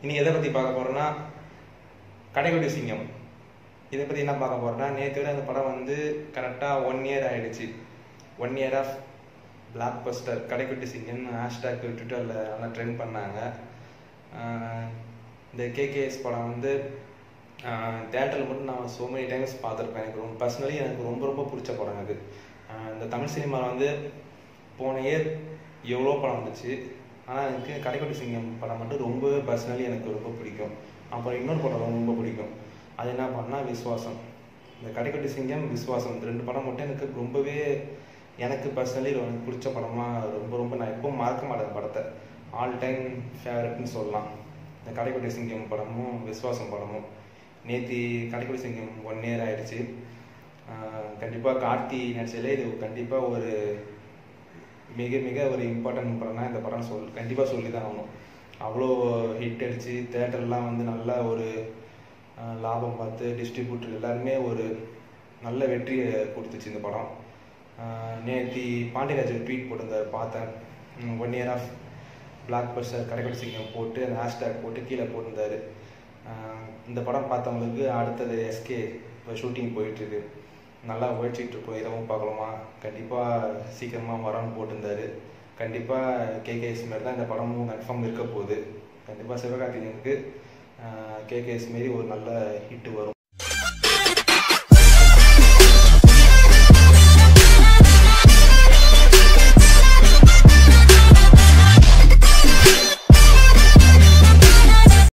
இனி எதை பற்றி பார்க்க போகிறோன்னா கடைக்குட்டி சிங்கம் இதை பற்றி என்ன பார்க்க போகிறோன்னா நேற்று அந்த படம் வந்து கரெக்டாக ஒன் இயர் ஆயிடுச்சு one year of blockbuster Kadaikutty Singam hashtag ட்விட்டரில் நல்லா ட்ரெண்ட் பண்ணாங்க ஆஹ் இந்த கேகேஎஸ் படம் வந்து தேட்டரில் மட்டும் நான் so many டைம்ஸ் பார்த்துருப்பேன் எனக்கு ரொம்ப பர்சனலி எனக்கு ரொம்ப ரொம்ப பிடிச்ச படம் அது ஆஹ் இந்த தமிழ் சினிமாவில் வந்து போன இயர் எவ்வளோ படம் வந்துச்சு ஆனால் எனக்கு கடைக்குட்டி சிங்கம் படம் மட்டும் ரொம்ப பர்சனலி எனக்கு ரொம்ப பிடிக்கும் அப்புறம் இன்னொரு படம் ரொம்ப பிடிக்கும் அது என்ன பண்ணால் விஸ்வாசம் இந்த கடைக்குட்டி சிங்கம் விஸ்வாசம் இந்த ரெண்டு படம் மட்டும் எனக்கு ரொம்பவே எனக்கு பர்சனலி எனக்கு பிடிச்ச படமாக ரொம்ப ரொம்ப நான் எப்பவும் மறக்க மாட்டேன் அந்த படத்தை ஆல் டைம் ஃபேவரட்னு சொல்லலாம் இந்த கடைக்குட்டி சிங்கம் படமும் விஸ்வாசம் படமும் நேத்தி கடைக்குடி சிங்கம் ஒன் இயர் ஆயிடுச்சு கண்டிப்பாக கார்த்தி நடிச்சதுல இது கண்டிப்பாக ஒரு மிக மிக ஒரு இம்பார்ட்டன்ட் படம்னா இந்த படம் சொல் கண்டிப்பாக சொல்லி தான் ஆகணும் அவ்வளோ ஹிட் அடிச்சு தேட்டர்லாம் வந்து நல்ல ஒரு ஆஹ், லாபம் பார்த்து டிஸ்ட்ரிபியூட்டர் எல்லாருமே ஒரு நல்ல வெற்றியை கொடுத்துச்சு இந்த படம் நேத்தி பாண்டியராஜ் ட்வீட் போட்டிருந்தார் பார்த்தேன் one year of blockbuster கடைக்கடை சிங்கம் போட்டு அந்த ஹேஷ்டேக் போட்டு கீழே போட்டிருந்தாரு ஆஹ் இந்த படம் பார்த்தவங்களுக்கு அடுத்தது எஸ்கே இப்போ ஷூட்டிங் போயிட்டுருக்கு நல்லா உழைச்சிட்டு இருக்கோம் இரவும் பார்க்கலாமா கண்டிப்பாக சீக்கிரமாக வரோன்னு போட்டிருந்தாரு கண்டிப்பாக கேகேஎஸ் மாரி தான் இந்த படமும் கன்ஃபார்ம் இருக்க போகுது கண்டிப்பாக சிவகார்த்திகேயனுக்கு கேகேஎஸ் மாரி ஒரு நல்ல ஹிட் வரும்